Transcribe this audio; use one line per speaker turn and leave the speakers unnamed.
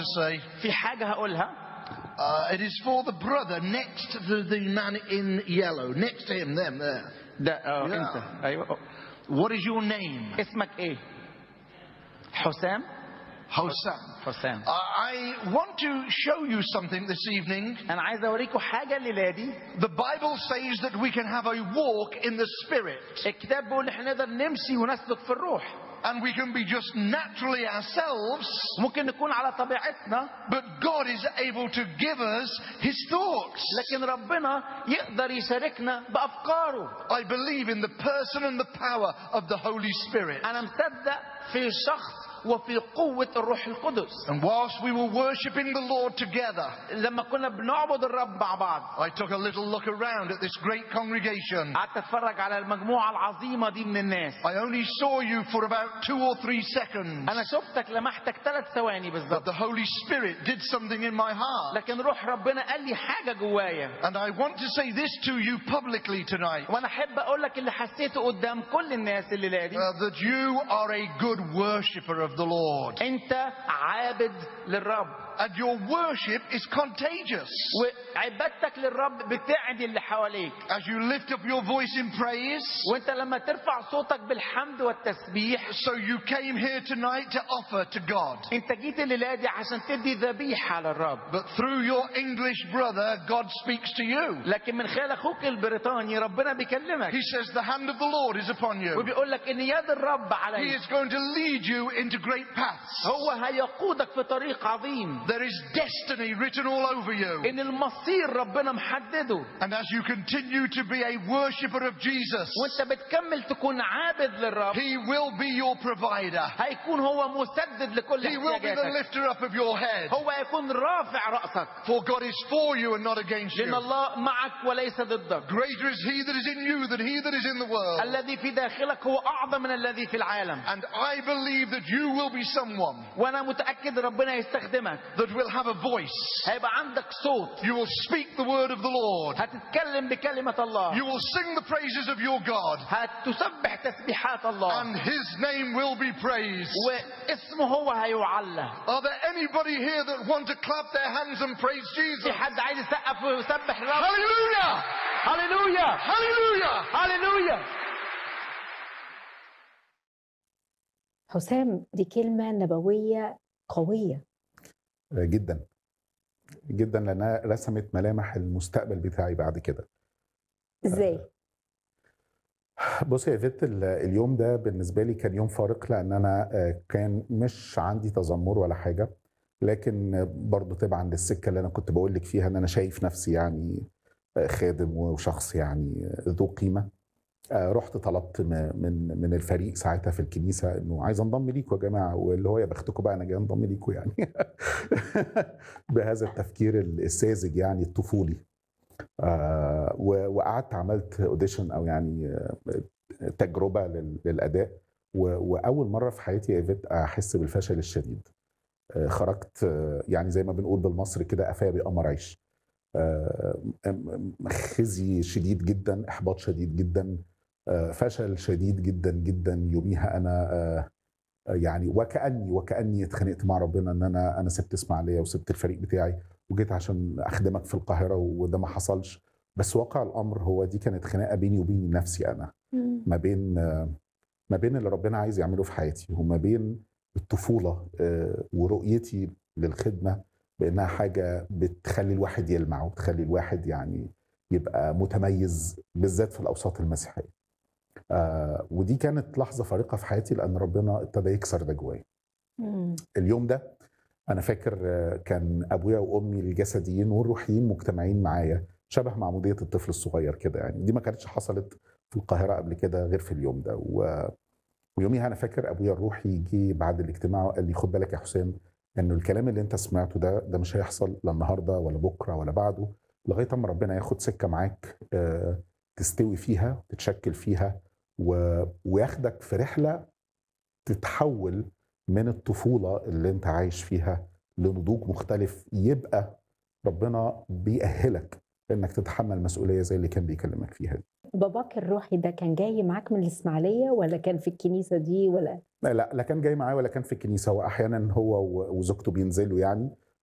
to say.
في حاجة هقولها
Uh, it is for the brother next to the man in yellow, next to him, them there.
ده اه
Yeah.
انت ايوه
What is your name?
اسمك ايه حسام
Hossam.
حسام
I want to show you something this evening.
انا عايز اوريكم حاجة الليلة دي
The Bible says that we can have a walk in the Spirit
الكتاب بيقول احنا نقدر نمشي ونسلك في الروح
and we can be just naturally ourselves,
ممكن نكون على طبيعتنا
but God is able to give us His thoughts.
لكن ربنا يقدر يشاركنا بافكاره
I believe in the person and the power of the Holy Spirit.
انا مصدق في شخص وفي قوة الروح القدس
And whilst we were worshipping the Lord together,
لما كنا بنعبد الرب مع بعض
I took a little look around at this great congregation.
قعدت اتفرج على المجموعة العظيمة دي من الناس
I only saw you for about two or three seconds.
انا شفتك لمحتك ثلاث ثواني
But
بالظبط
the Holy Spirit did something in my heart.
لكن روح ربنا قال لي حاجة جوايا
And I want to say this to you publicly tonight.
وانا احب اقول لك اللي حسيته قدام كل الناس اللي دي
uh, that you are a good worshipper of the Lord.
انت عابد للرب
And your worship is contagious.
وعبادتك للرب بتعدي اللي حواليك
As you lift up your voice in praise,
وانت لما ترفع صوتك بالحمد والتسبيح
so you came here tonight to offer to God.
انت جيت الليله دي عشان تدي ذبيحه للرب
But through your English brother, God speaks to you.
لكن من خلال اخوك البريطاني ربنا بيكلمك
He says, The hand of the Lord is upon you.
وبيقول لك ان يد الرب
He
عليك
is going to lead you into great paths.
هو هيقودك في طريق عظيم
There is destiny written all over you.
ان المصير ربنا محدده
And as you continue to be a worshipper of Jesus,
وانت بتكمل تكون عابد للرب
He will be your provider.
هيكون هو مسدد لكل
He will be the
احتياجاتك
lifter up of your head.
هو هيكون رافع راسك
For God is for you and not against
لان
you.
الله معك وليس ضدك
Greater is He that is in you than He that is in the world.
الذي في داخلك هو اعظم من الذي في العالم
And I believe that you will be someone
وانا متاكد ربنا يستخدمك
that will have a voice.
هيبقى عندك صوت
You will speak the word of the Lord.
هتتكلم بكلمه الله
You will sing the praises of your God.
هتسبح تسبيحات الله
And His name will be praised.
واسمه هو هيعلى
Are there anybody here that want to clap their hands and praise Jesus?
في حد عايز يسقف ويسبح الرب
Hallelujah!
هللويا
Hallelujah!
هللويا
حسام دي كلمة نبوية قوية
جدا جدا لانها رسمت ملامح المستقبل بتاعي بعد كده
ازاي؟
بص يا فيت ال- اليوم ده بالنسبه لي كان يوم فارق لان انا آه، كان مش عندي تذمر ولا حاجه لكن آه، برضو تبعا للسكه اللي انا كنت بقول لك فيها ان انا شايف نفسي يعني آه، خادم وشخص يعني آه، ذو قيمه آه، رحت طلبت م- من من الفريق ساعتها في الكنيسه انه عايز انضم ليكوا يا جماعه واللي هو يا بختكم بقى انا جاي انضم ليكوا يعني بهذا التفكير الساذج يعني الطفولي آه، و- وقعدت عملت اوديشن او يعني آه، تجربه لل- للاداء و- واول مره في حياتي يا ايفيت احس بالفشل الشديد آه، خرجت آه، يعني زي ما بنقول بالمصري كده قفايا بقمر عيش آه، م- م- خزي شديد جدا احباط شديد جدا آه، فشل شديد جدا جدا يوميها انا آه، يعني وكاني وكاني اتخانقت مع ربنا ان انا انا سبت اسماعيليه وسبت الفريق بتاعي وجيت عشان اخدمك في القاهره وده ما حصلش بس واقع الامر هو دي كانت خناقه بيني وبين نفسي انا ما بين ما بين اللي ربنا عايز يعمله في حياتي وما بين الطفوله آه، ورؤيتي للخدمه بانها حاجه بتخلي الواحد يلمع وبتخلي الواحد يعني يبقى متميز بالذات في الاوساط المسيحيه. آه، ودي كانت لحظه فارقه في حياتي لان ربنا ابتدى يكسر ده جوايا.
مم.
اليوم ده انا فاكر آه، كان ابويا وامي الجسديين والروحيين مجتمعين معايا شبه معموديه الطفل الصغير كده يعني دي ما كانتش حصلت في القاهره قبل كده غير في اليوم ده و... ويوميها انا فاكر ابويا الروحي جه بعد الاجتماع وقال لي خد بالك يا حسام انه الكلام اللي انت سمعته ده ده مش هيحصل لا النهارده ولا بكره ولا بعده لغايه اما ربنا ياخد سكه معاك آه، تستوي فيها تتشكل فيها و... وياخدك في رحله تتحول من الطفوله اللي انت عايش فيها لنضوج مختلف يبقى ربنا بيأهلك انك تتحمل مسؤوليه زي اللي كان بيكلمك فيها دي.
باباك الروحي ده كان جاي معاك من الإسماعيلية ولا كان في الكنيسة دي ولا
لا لا كان جاي معايا ولا كان في الكنيسه واحيانا هو و- وزوجته بينزلوا يعني